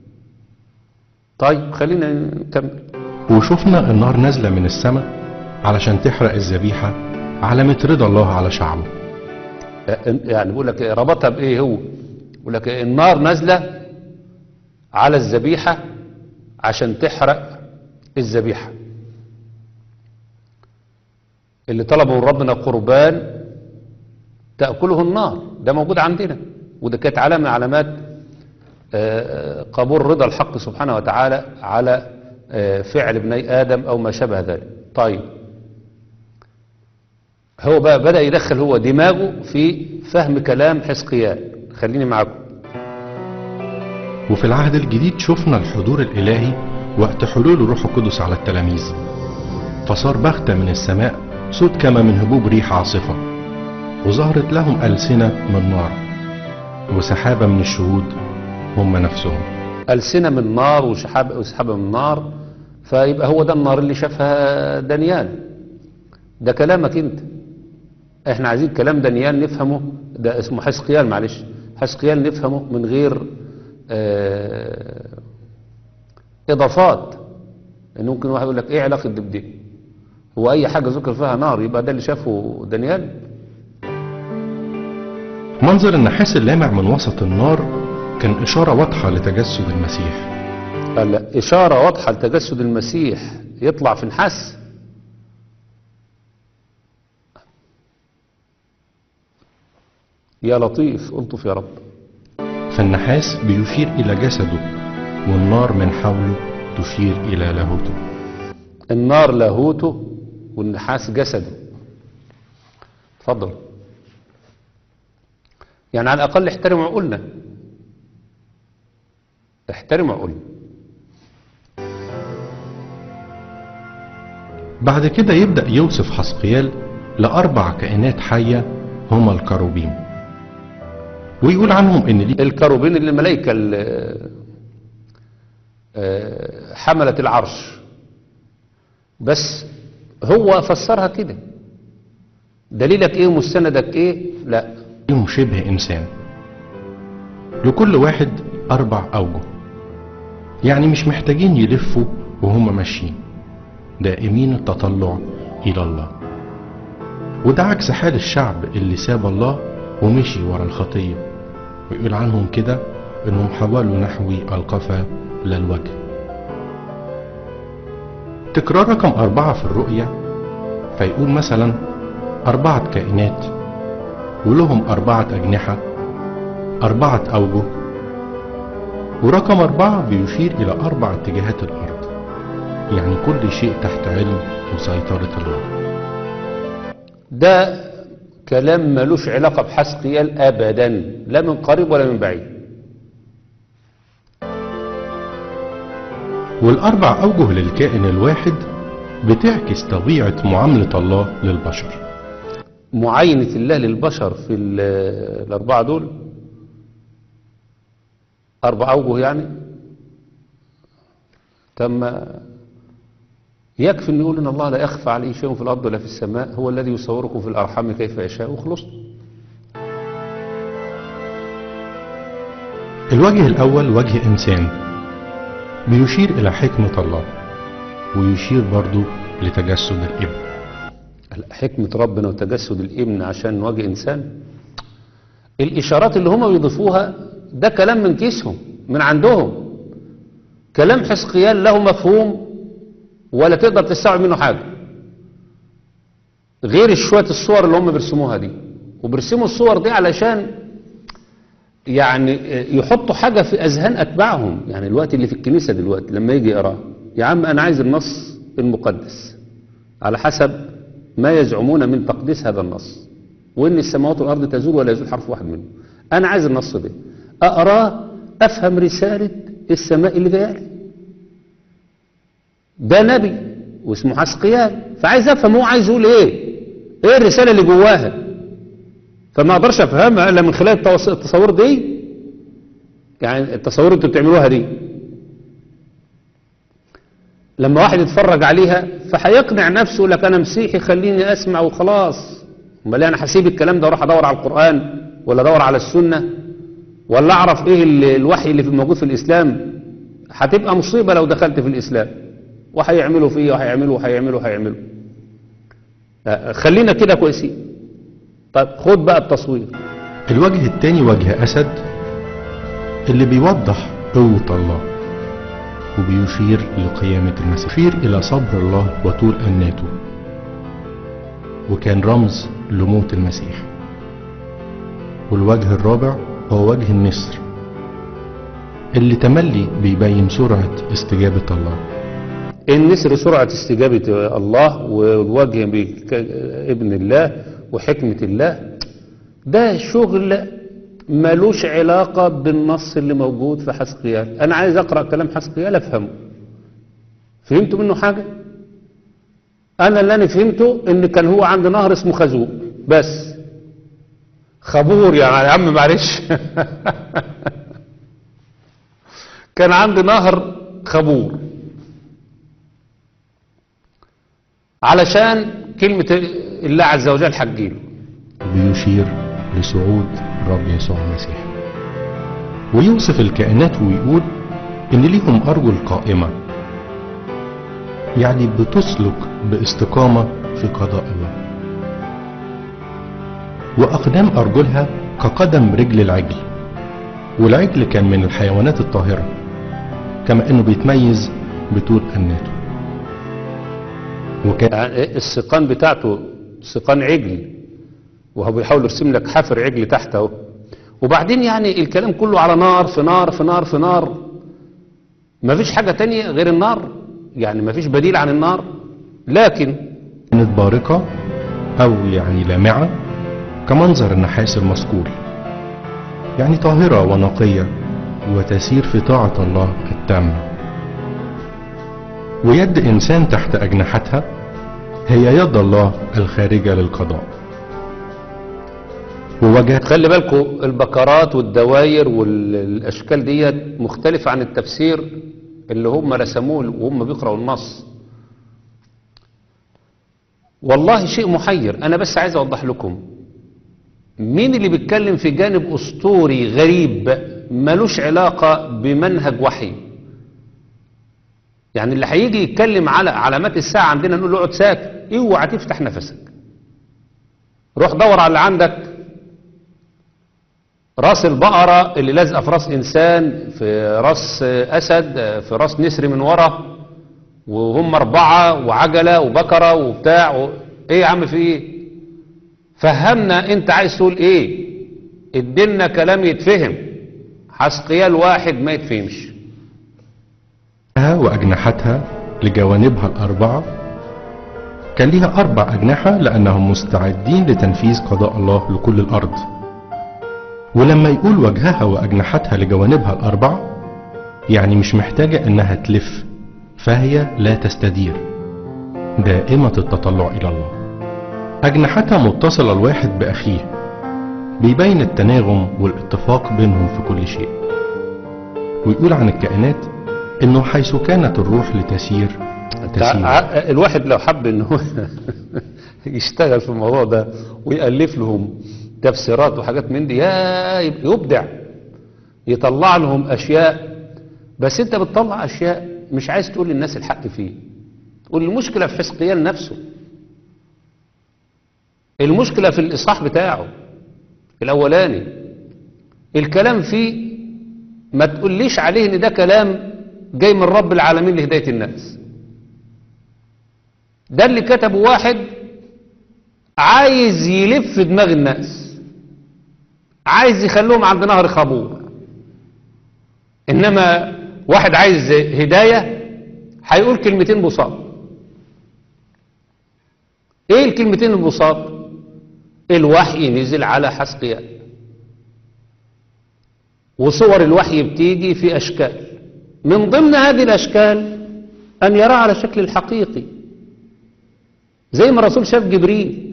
طيب خلينا نكمل وشفنا النار نازلة من السماء علشان تحرق الذبيحة علامة رضا الله على شعبه يعني بيقول لك ربطها بايه هو بيقول لك النار نازله على الذبيحه عشان تحرق الذبيحه اللي طلبوا من ربنا قربان تاكله النار ده موجود عندنا وده كانت علامه من علامات آه، قبول رضا الحق سبحانه وتعالى على آه، فعل ابني ادم او ما شابه ذلك طيب هو بقى بدأ يدخل هو دماغه في فهم كلام حزقيال خليني معاكم وفي العهد الجديد شفنا الحضور الإلهي وقت حلول الروح القدس على التلاميذ فصار بغتة من السماء صوت كما من هبوب ريح عاصفة وظهرت لهم ألسنة من نار وسحابة من الشهود هم نفسهم ألسنة من نار وشحاب وسحابة من نار فيبقى هو ده النار اللي شافها دانيال ده كلامك انت احنا عايزين كلام دانيال نفهمه ده اسمه حزقيال معلش حزقيال نفهمه من غير اه اضافات ان ممكن واحد يقول لك ايه علاقه دي بدي هو اي حاجه ذكر فيها نار يبقى ده اللي شافه دانيال منظر النحاس اللامع من وسط النار كان إشارة واضحة لتجسد المسيح قال لا اشاره واضحه لتجسد المسيح يطلع في نحاس يا لطيف الطف يا رب فالنحاس بيشير إلى جسده والنار من حوله تشير إلى لاهوته النار لاهوته والنحاس جسده اتفضل يعني على الأقل احترموا عقولنا احترموا عقولنا بعد كده يبدأ يوصف حسقيال لأربع كائنات حية هما الكروبيم ويقول عنهم إن دي الكروبين اللي الملائكة ال- آه، حملة العرش بس هو فسرها كده دليلك ايه ومستندك ايه لا فيهم شبه إنسان لكل واحد أربع أوجه يعني مش محتاجين يلفوا وهم ماشيين دائمين التطلع إلى الله وده عكس حال الشعب اللي ساب الله ومشي ورا الخطية ويقول عنهم كده إنهم حولوا نحو القفا لا الوجه تكرار رقم أربعة في الرؤية فيقول مثلا أربعة كائنات ولهم أربعة أجنحة أربعة أوجه ورقم أربعة بيشير إلى أربع اتجاهات الأرض يعني كل شيء تحت علم وسيطرة الله ده كلام ملوش علاقة بحسقيال أبدا لا من قريب ولا من بعيد والأربع أوجه للكائن الواحد بتعكس طبيعة معاملة الله للبشر معاينة الله للبشر في ال- الأربعة دول أربع أوجه يعني تم يكفي أن يقول إن الله لا يخفى عليه شيء في الأرض ولا في السماء هو الذي يصوركم في الأرحام كيف يشاء وخلص الوجه الأول وجه إنسان بيشير إلى حكمة الله ويشير برضو لتجسد الابن حكمة ربنا وتجسد الابن عشان نواجه إنسان الإشارات اللي هم بيضيفوها ده كلام من كيسهم من عندهم كلام حسقيال له مفهوم ولا تقدر تستوعب منه حاجة غير شوية الصور اللي هم بيرسموها دي وبيرسموا الصور دي علشان يعني يحطوا حاجة في أذهان أتباعهم يعني الوقت اللي في الكنيسة دلوقتي لما يجي يقرأ يا عم أنا عايز النص المقدس على حسب ما يزعمون من تقديس هذا النص وإن السماوات والأرض تزول ولا يزول حرف واحد منه أنا عايز النص ده أقراه أفهم رسالة السماء اللي جايه لي ده نبي واسمه حسقيال فعايز أفهم هو عايز يقول إيه إيه الرسالة اللي جواها فما أقدرش أفهمها إلا من خلال التوص- التصور دي يعني التصور اللي انتوا بتعملوها دي لما واحد يتفرج عليها فهيقنع نفسه لك انا مسيحي خليني اسمع وخلاص امال انا هسيب الكلام ده واروح ادور على القران ولا ادور على السنه ولا اعرف ايه ال- الوحي اللي في موجود في الاسلام هتبقى مصيبه لو دخلت في الاسلام وهيعملوا فيه وهيعملوا وهيعملوا وهيعملوا آه، خلينا كده كويسين طيب خد بقى التصوير الوجه الثاني وجه أسد اللي بيوضح قوة الله وبيشير لقيامة المسيح يشير إلى صبر الله وطول أناته وكان رمز لموت المسيح والوجه الرابع هو وجه النسر اللي تملي بيبين سرعة استجابة الله النسر سرعة استجابة الله والوجه بابن الله وحكمة الله ده شغل ملوش علاقة بالنص اللي موجود في حسقيال أنا عايز أقرأ كلام حسقيال أفهمه فهمتوا منه حاجة أنا اللي أنا فهمته إن كان هو عند نهر اسمه خازوق بس خبور يا عم معلش كان عند نهر خبور علشان كلمة الله عز وجل حجيله بيشير لصعود الرب يسوع المسيح ويوصف الكائنات ويقول ان ليهم ارجل قائمه يعني بتسلك باستقامه في قضاء الله واقدام ارجلها كقدم رجل العجل والعجل كان من الحيوانات الطاهره كما انه بيتميز بطول اناته وكان يعني السيقان بتاعته سيقان عجل وهو بيحاول يرسم لك حفر عجل تحت اهو وبعدين يعني الكلام كله على نار في نار في نار في نار ما فيش حاجة تانية غير النار يعني ما فيش بديل عن النار لكن كانت بارقة أو يعني لامعة كمنظر النحاس المصقول يعني طاهرة ونقية وتسير في طاعة الله التامة ويد إنسان تحت أجنحتها هي يد الله الخارجة للقضاء ووجه خلي بالكم البكرات والدواير والاشكال ديت مختلفة عن التفسير اللي هم رسموه وهم بيقرأوا النص والله شيء محير انا بس عايز اوضح لكم مين اللي بيتكلم في جانب اسطوري غريب ملوش علاقة بمنهج وحي يعني اللي هيجي يتكلم على علامات الساعة عندنا نقول له اقعد ساكت اوعى تفتح نفسك روح دور على اللي عندك راس البقرة اللي لازقة في راس إنسان في راس أسد في راس نسر من ورا وهم أربعة وعجلة وبكرة وبتاع و... إيه يا عم في إيه فهمنا أنت عايز تقول إيه ادينا كلام يتفهم حسقيال واحد ما يتفهمش لها وأجنحتها لجوانبها الأربعة كان ليها أربع أجنحة لأنهم مستعدين لتنفيذ قضاء الله لكل الأرض ولما يقول وجهها وأجنحتها لجوانبها الأربعة يعني مش محتاجة إنها تلف فهي لا تستدير دائمة التطلع إلى الله أجنحتها متصلة الواحد بأخيه بيبين التناغم والاتفاق بينهم في كل شيء ويقول عن الكائنات انه حيث كانت الروح لتسير تسير ع- الواحد لو حب انه يشتغل في الموضوع ده ويألف لهم تفسيرات وحاجات من دي يا يبدع يطلع لهم اشياء بس انت بتطلع اشياء مش عايز تقول للناس الحق فيه تقول المشكلة في حزقيال نفسه المشكلة في الإصحاح بتاعه الأولاني الكلام فيه ما تقوليش عليه ان ده كلام جاي من رب العالمين لهداية الناس ده اللي كتبه واحد عايز يلف دماغ الناس عايز يخلوهم عند نهر خابور انما واحد عايز هداية هيقول كلمتين بساط ايه الكلمتين البساط الوحي نزل على حسقيال وصور الوحي بتيجي في أشكال من ضمن هذه الأشكال أن يرى على شكل الحقيقي زي ما الرسول شاف جبريل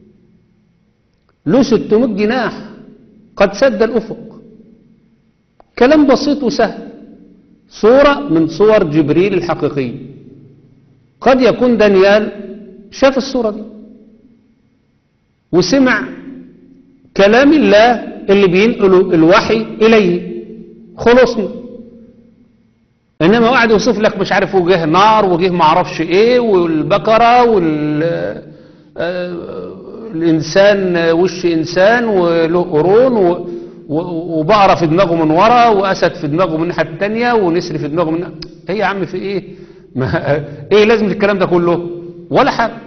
له 600 جناح قد سد الأفق كلام بسيط وسهل صورة من صور جبريل الحقيقية قد يكون دانيال شاف الصورة دي وسمع كلام الله اللي بينقل الوحي إليه خلصنا إنما قاعد يوصف لك مش عارف وجه نار وجه معرفش إيه والبقرة وال آه، الإنسان وش إنسان وله قرون و- و- وبقرة في دماغه من ورا وأسد في دماغه من الناحية التانية ونسر في دماغه من إيه يا عم في إيه ما إيه لازم الكلام ده كله ولا حاجة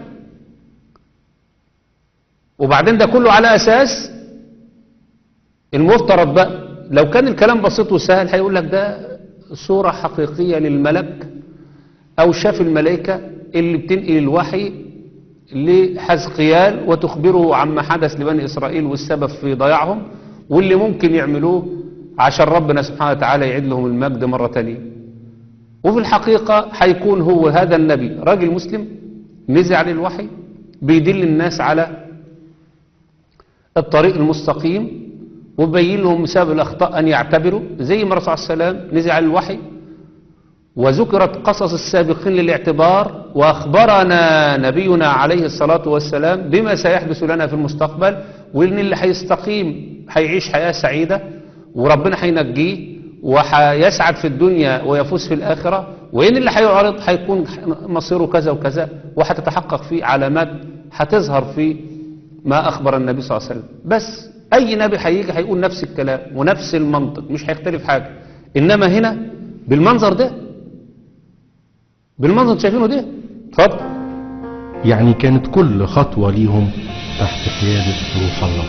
وبعدين ده كله على أساس المفترض بقى لو كان الكلام بسيط وسهل هيقول لك ده صورة حقيقية للملك أو شاف الملائكة اللي بتنقل الوحي لحزقيال وتخبره عما حدث لبني إسرائيل والسبب في ضياعهم واللي ممكن يعملوه عشان ربنا سبحانه وتعالى يعيد لهم المجد مرة تانية وفي الحقيقة هيكون هو هذا النبي راجل مسلم نزع عليه الوحي بيدل الناس على الطريق المستقيم وبين لهم سبب الأخطاء أن يعتبروا زي ما الرسول صلى الله عليه وسلم نزع على الوحي وذكرت قصص السابقين للاعتبار وأخبرنا نبينا عليه الصلاة والسلام بما سيحدث لنا في المستقبل وإن اللي هيستقيم هيعيش حياة سعيدة وربنا هينجيه وهيسعد في الدنيا ويفوز في الآخرة وإن اللي هيعرض هيكون مصيره كذا وكذا وهتتحقق فيه علامات هتظهر في ما أخبر النبي صلى الله عليه وسلم بس أي نبي هيجي هيقول نفس الكلام ونفس المنطق مش هيختلف حاجة إنما هنا بالمنظر ده بالمنظر اللي شايفينه ده اتفضل يعني كانت كل خطوة ليهم تحت قيادة روح الله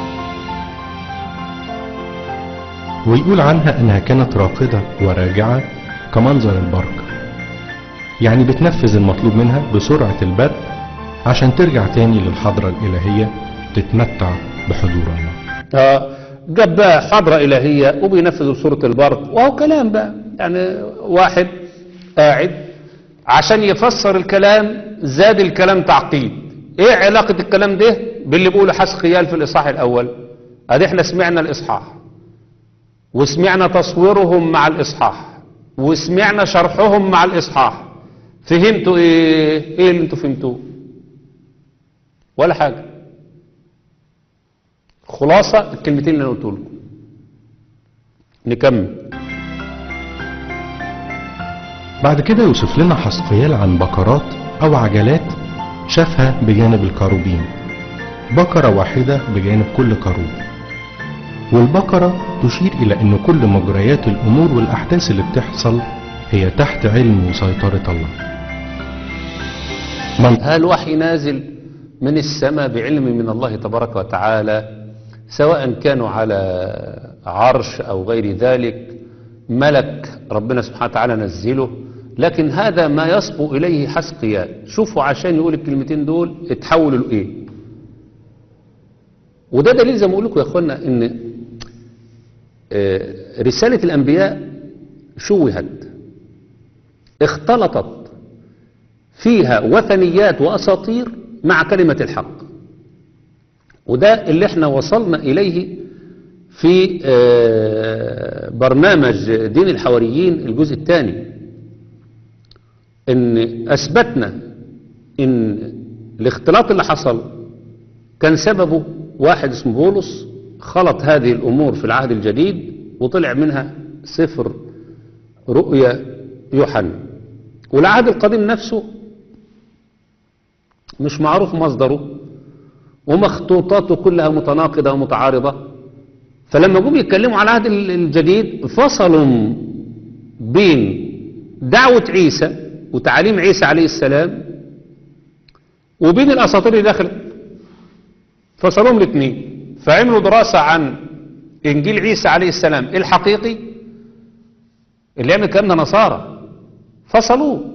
ويقول عنها انها كانت راقدة وراجعة كمنظر البرق يعني بتنفذ المطلوب منها بسرعة البرق عشان ترجع تاني للحضرة الإلهية تتمتع بحضور الله آه، جاب بقى حضرة إلهية وبينفذ بصورة البرق وهو كلام بقى يعني واحد قاعد عشان يفسر الكلام زاد الكلام تعقيد ايه علاقة الكلام ده باللي بيقوله حسقيال في الإصحاح الأول ادي احنا سمعنا الإصحاح وسمعنا تصويرهم مع الإصحاح وسمعنا شرحهم مع الإصحاح فهمتوا ايه ايه اللي انتوا فهمتوه ولا حاجة خلاصة الكلمتين اللي انا قلت لكم نكمل بعد كده يوصف لنا حسقيال عن بقرات أو عجلات شافها بجانب الكروبين بقرة واحدة بجانب كل كروب والبقرة تشير إلى أن كل مجريات الأمور والأحداث اللي بتحصل هي تحت علم وسيطرة الله من هل وحي نازل من السماء بعلم من الله تبارك وتعالى سواء كانوا على عرش أو غير ذلك ملك ربنا سبحانه وتعالى نزله لكن هذا ما يصبو إليه حسقيال شوفوا عشان يقول الكلمتين دول اتحولوا لإيه وده دليل زي ما أقول لكم يا أخوانا إن آه، رسالة الأنبياء شوهت اختلطت فيها وثنيات وأساطير مع كلمة الحق وده اللي احنا وصلنا إليه في آه، برنامج دين الحواريين الجزء الثاني ان اثبتنا ان الاختلاط اللي حصل كان سببه واحد اسمه بولس خلط هذه الامور في العهد الجديد وطلع منها سفر رؤيا يوحنا والعهد القديم نفسه مش معروف مصدره ومخطوطاته كلها متناقضة ومتعارضة فلما جم يتكلموا على العهد الجديد فصلوا بين دعوة عيسى وتعاليم عيسى عليه السلام وبين الأساطير اللي دخلت فصلوهم الاثنين فعملوا دراسة عن إنجيل عيسى عليه السلام الحقيقي اللي يعمل الكلام ده نصارى فصلوه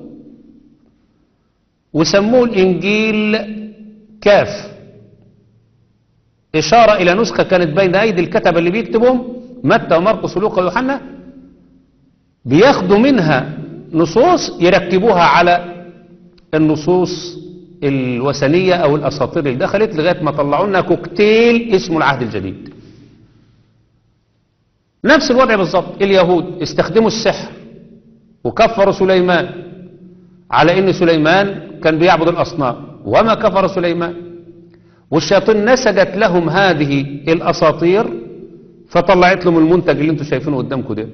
وسموه الإنجيل كاف إشارة إلى نسخة كانت بين أيدي الكتبة اللي بيكتبهم متى ومرقس ولوقا ويوحنا بياخدوا منها نصوص يركبوها على النصوص الوثنية أو الأساطير اللي دخلت لغاية ما طلعوا لنا كوكتيل اسمه العهد الجديد نفس الوضع بالظبط اليهود استخدموا السحر وكفروا سليمان على ان سليمان كان بيعبد الاصنام وما كفر سليمان والشياطين نسجت لهم هذه الاساطير فطلعت لهم المنتج اللي انتم شايفينه قدامكم ده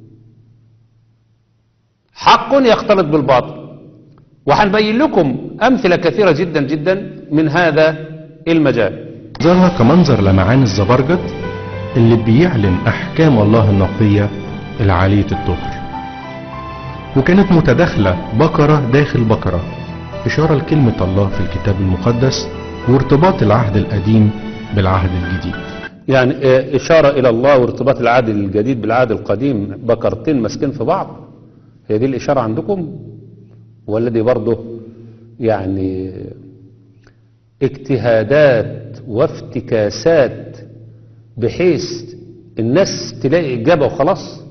حق يختلط بالباطل وهنبين لكم امثله كثيره جدا جدا من هذا المجال ظهرها كمنظر لمعان الزبرجد اللي بيعلن أحكام الله النقية العالية الطهر وكانت متداخلة بقرة داخل بقرة إشارة لكلمة الله في الكتاب المقدس وارتباط العهد القديم بالعهد الجديد يعني آه، إشارة إلى الله وارتباط العهد الجديد بالعهد القديم بكرتين ماسكين في بعض هي دي الإشارة عندكم ولا دي برضه يعني اجتهادات وافتكاسات بحيث الناس تلاقي إجابة وخلاص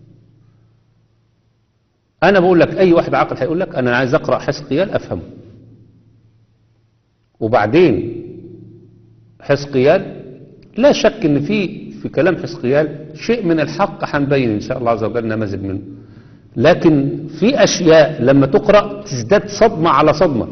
أنا بقول لك أي واحد عاقل هيقول لك أنا عايز أقرأ حسقيال أفهمه وبعدين حسقيال لا شك ان في في كلام حسقيال شيء من الحق هنبين ان شاء الله عز وجل نماذج منه لكن في اشياء لما تقرا تزداد صدمه على صدمه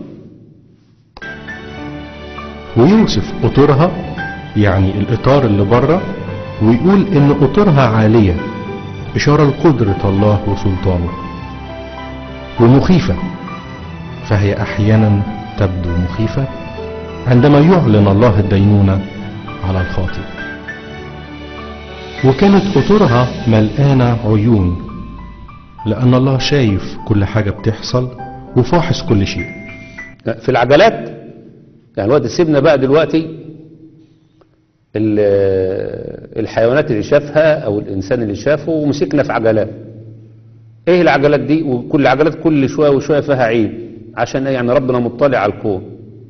ويوصف قطرها يعني الإطار اللي بره ويقول إن قطرها عالية إشارة لقدرة الله وسلطانه ومخيفة فهي أحيانا تبدو مخيفة عندما يعلن الله الدينونة على الخاطئ وكانت قطرها ملقانة عيون لأن الله شايف كل حاجة بتحصل وفاحص كل شيء في العجلات يعني الوقت سيبنا بقى دلوقتي ال- الحيوانات اللي شافها او الانسان اللي شافه ومسكنا في عجلات ايه العجلات دي وكل عجلات كل شويه وشويه فيها عيب عشان ايه يعني ربنا مطلع على الكون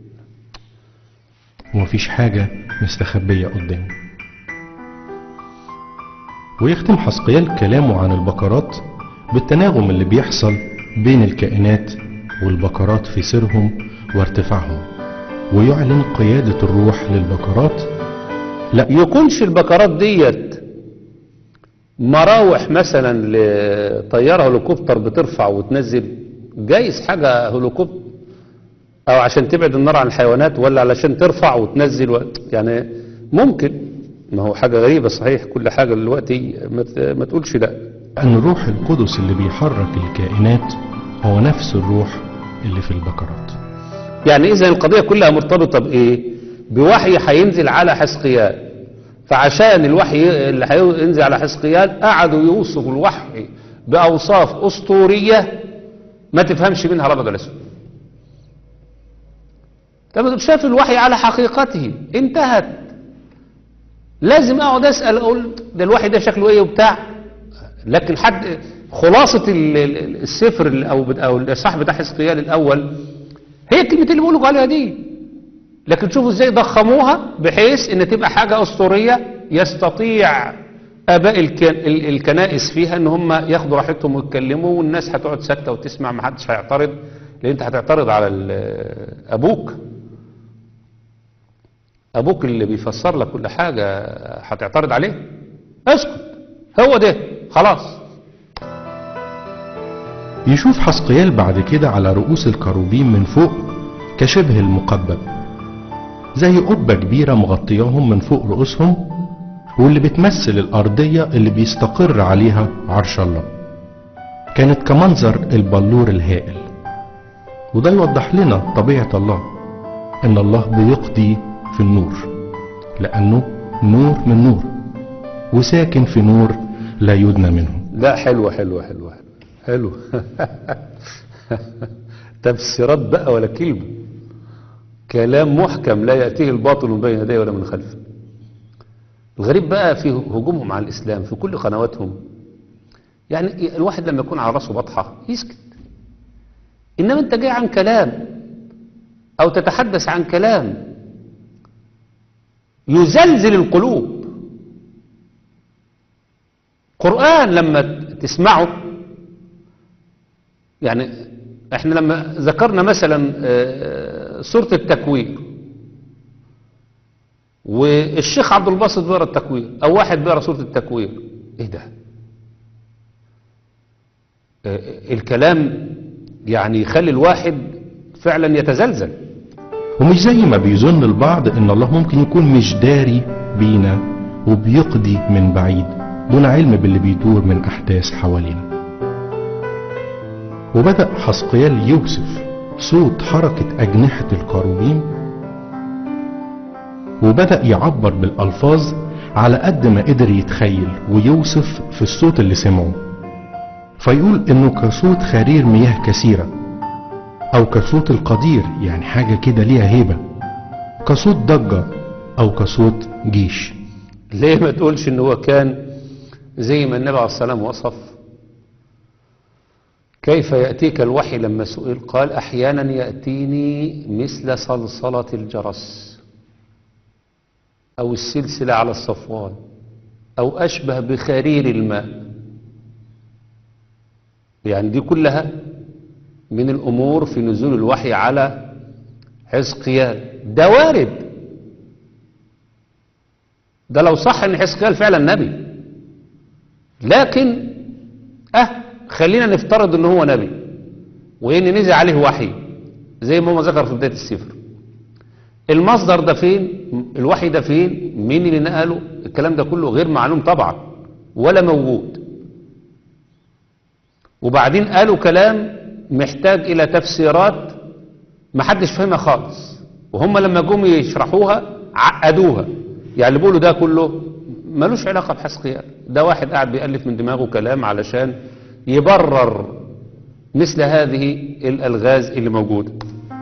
ومفيش حاجة مستخبية قدامه ويختم حسقيال كلامه عن البقرات بالتناغم اللي بيحصل بين الكائنات والبقرات في سيرهم وارتفاعهم ويعلن قيادة الروح للبقرات لا يكونش البكرات ديت مراوح مثلا لطيارة هليكوبتر بترفع وتنزل جايز حاجة هليكوبتر او عشان تبعد النار عن الحيوانات ولا علشان ترفع وتنزل و... يعني ممكن ما هو حاجة غريبة صحيح كل حاجة دلوقتي ما, ت... ما تقولش لا أن الروح القدس اللي بيحرك الكائنات هو نفس الروح اللي في البقرات يعني اذا القضية كلها مرتبطة بايه بوحي هينزل على حسقيال فعشان الوحي اللي هينزل على حسقيال قعدوا يوصفوا الوحي باوصاف اسطورية ما تفهمش منها الابيض والاسود طب شاف الوحي على حقيقته انتهت لازم اقعد اسال اقول ده الوحي ده شكله ايه وبتاع لكن حد خلاصة ال- ال- السفر ال- او بت- او الاصحاح بتاع حزقيال الاول هي الكلمتين اللي بقولوا عليها دي لكن شوفوا ازاي ضخموها بحيث ان تبقى حاجة اسطورية يستطيع اباء الك- ال- الكنائس فيها ان هم ياخدوا راحتهم ويتكلموا والناس هتقعد ساكته وتسمع ما حدش هيعترض لان انت هتعترض على ال- ابوك ابوك اللي بيفسر لك كل حاجة هتعترض عليه اسكت هو ده خلاص يشوف حسقيال بعد كده على رؤوس الكروبيم من فوق كشبه المقبب زي قبة كبيرة مغطياهم من فوق رؤوسهم واللي بتمثل الأرضية اللي بيستقر عليها عرش الله كانت كمنظر البلور الهائل وده يوضح لنا طبيعة الله إن الله بيقضي في النور لأنه نور من نور وساكن في نور لا يدنى منه لا حلوة حلوة حلوة حلوة تفسيرات بقى ولا كلمة كلام محكم لا يأتيه الباطل من بين يديه ولا من خلفه الغريب بقى في هجومهم على الإسلام في كل قنواتهم يعني الواحد لما يكون على راسه بطحة يسكت إنما أنت جاي عن كلام أو تتحدث عن كلام يزلزل القلوب قرآن لما تسمعه يعني احنا لما ذكرنا مثلا آه، سورة التكوير والشيخ عبد الباسط بيقرا التكوير او واحد بيقرا سورة التكوير ايه ده آه، الكلام يعني يخلي الواحد فعلا يتزلزل ومش زي ما بيظن البعض ان الله ممكن يكون مش داري بينا وبيقضي من بعيد دون علم باللي بيدور من احداث حوالينا وبدأ حسقيال يوصف صوت حركة أجنحة الكروبيم وبدأ يعبر بالألفاظ على قد ما قدر يتخيل ويوصف في الصوت اللي سمعه فيقول إنه كصوت خرير مياه كثيرة أو كصوت القدير يعني حاجة كده ليها هيبة كصوت ضجة أو كصوت جيش ليه ما تقولش ان هو كان زي ما النبي عليه الصلاة والسلام وصف كيف يأتيك الوحي لما سئل قال أحيانا يأتيني مثل صلصلة الجرس أو السلسلة على الصفوان أو أشبه بخرير الماء يعني دي كلها من الأمور في نزول الوحي على حزقيال ده وارد ده لو صح ان حزقيال فعلا نبي لكن اه خلينا نفترض ان هو نبي وان نزل عليه وحي زي ما هو ذكر في بداية السفر المصدر ده فين الوحي ده فين مين اللي نقله الكلام ده كله غير معلوم طبعا ولا موجود وبعدين قالوا كلام محتاج الى تفسيرات محدش فاهمها خالص وهم لما جم يشرحوها عقدوها يعني اللي بيقولوا ده كله ملوش علاقة بحسقيال ده واحد قاعد بيألف من دماغه كلام علشان يبرر مثل هذه الألغاز اللي موجودة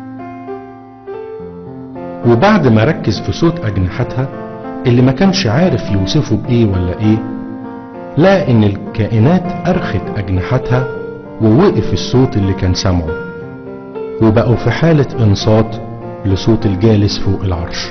وبعد ما ركز في صوت أجنحتها اللي ما كانش عارف يوصفه بإيه ولا إيه لقى إن الكائنات أرخت أجنحتها ووقف الصوت اللي كان سامعه وبقوا في حالة إنصات لصوت الجالس فوق العرش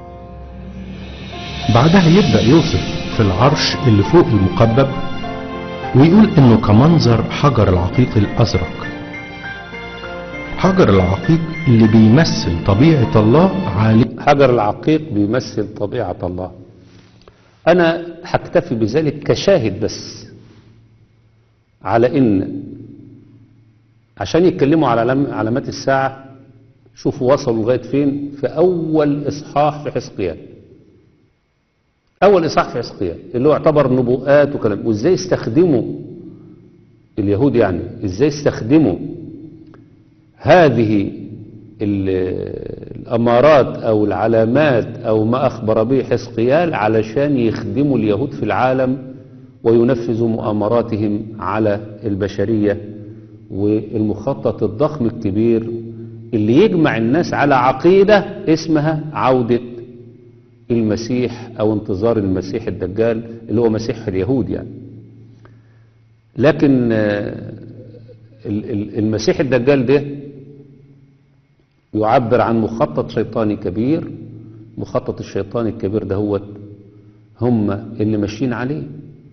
بعدها يبدأ يوصف في العرش اللي فوق المقبب ويقول إنه كمنظر حجر العقيق الأزرق حجر العقيق اللي بيمثل طبيعة الله عالي حجر العقيق بيمثل طبيعة الله أنا هكتفي بذلك كشاهد بس على إن عشان يتكلموا على علام- علامات الساعة شوفوا وصلوا لغاية فين في أول إصحاح في حزقيال أول إصحاح في حزقيال اللي هو يعتبر نبوءات وكلام وإزاي استخدموا اليهود يعني إزاي استخدموا هذه ال- الأمارات أو العلامات أو ما أخبر به حزقيال علشان يخدموا اليهود في العالم وينفذوا مؤامراتهم على البشرية والمخطط الضخم الكبير اللي يجمع الناس على عقيدة اسمها عودة المسيح أو انتظار المسيح الدجال اللي هو مسيح اليهود يعني لكن آه، ال- ال- المسيح الدجال ده يعبر عن مخطط شيطاني كبير مخطط الشيطان الكبير ده هو هم اللي ماشيين عليه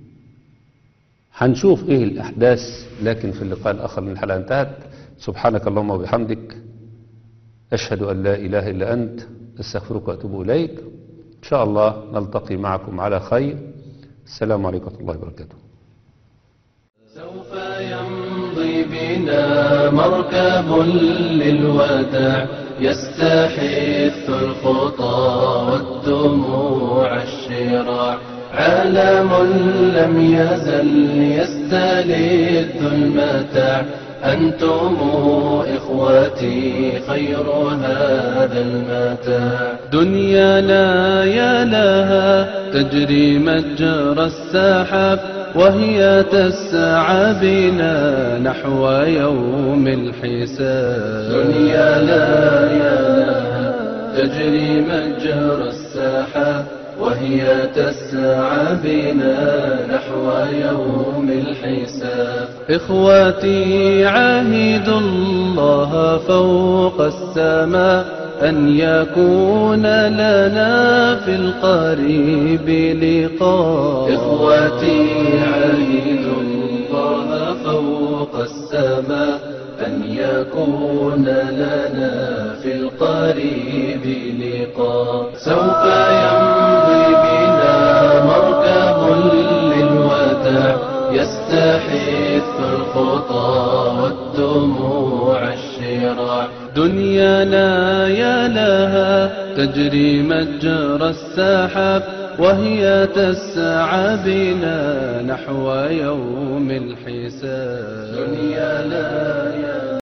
هنشوف ايه الاحداث لكن في اللقاء الاخر من الحلقه انتهت سبحانك اللهم وبحمدك اشهد ان لا اله الا انت استغفرك واتوب اليك ان شاء الله نلتقي معكم على خير السلام عليكم ورحمه الله وبركاته سوف يمضي بنا مركب للوداع يستحث الخطى والدموع الشراع عالم لم يزل يستلذ المتاع أنتم إخوتي خير هذا المتاع دنيانا يا لها تجري مجرى السحاب وهي تسعى بنا نحو يوم الحساب دنيا لا يا لها تجري مجرى السحاب وهي تسعى بنا نحو يوم الحساب إخواتي عاهدوا الله فوق السماء أن يكون لنا في القريب لقاء إخوتي عاهدوا الله فوق السماء أن يكون لنا في القريب لقاء سوف يمضي بنا مركب للوداع يستحث الخطى والدموع الشراع دنيانا يا لها تجري مجرى السحاب وهي تسعى بنا نحو يوم الحساب دنيا لا يا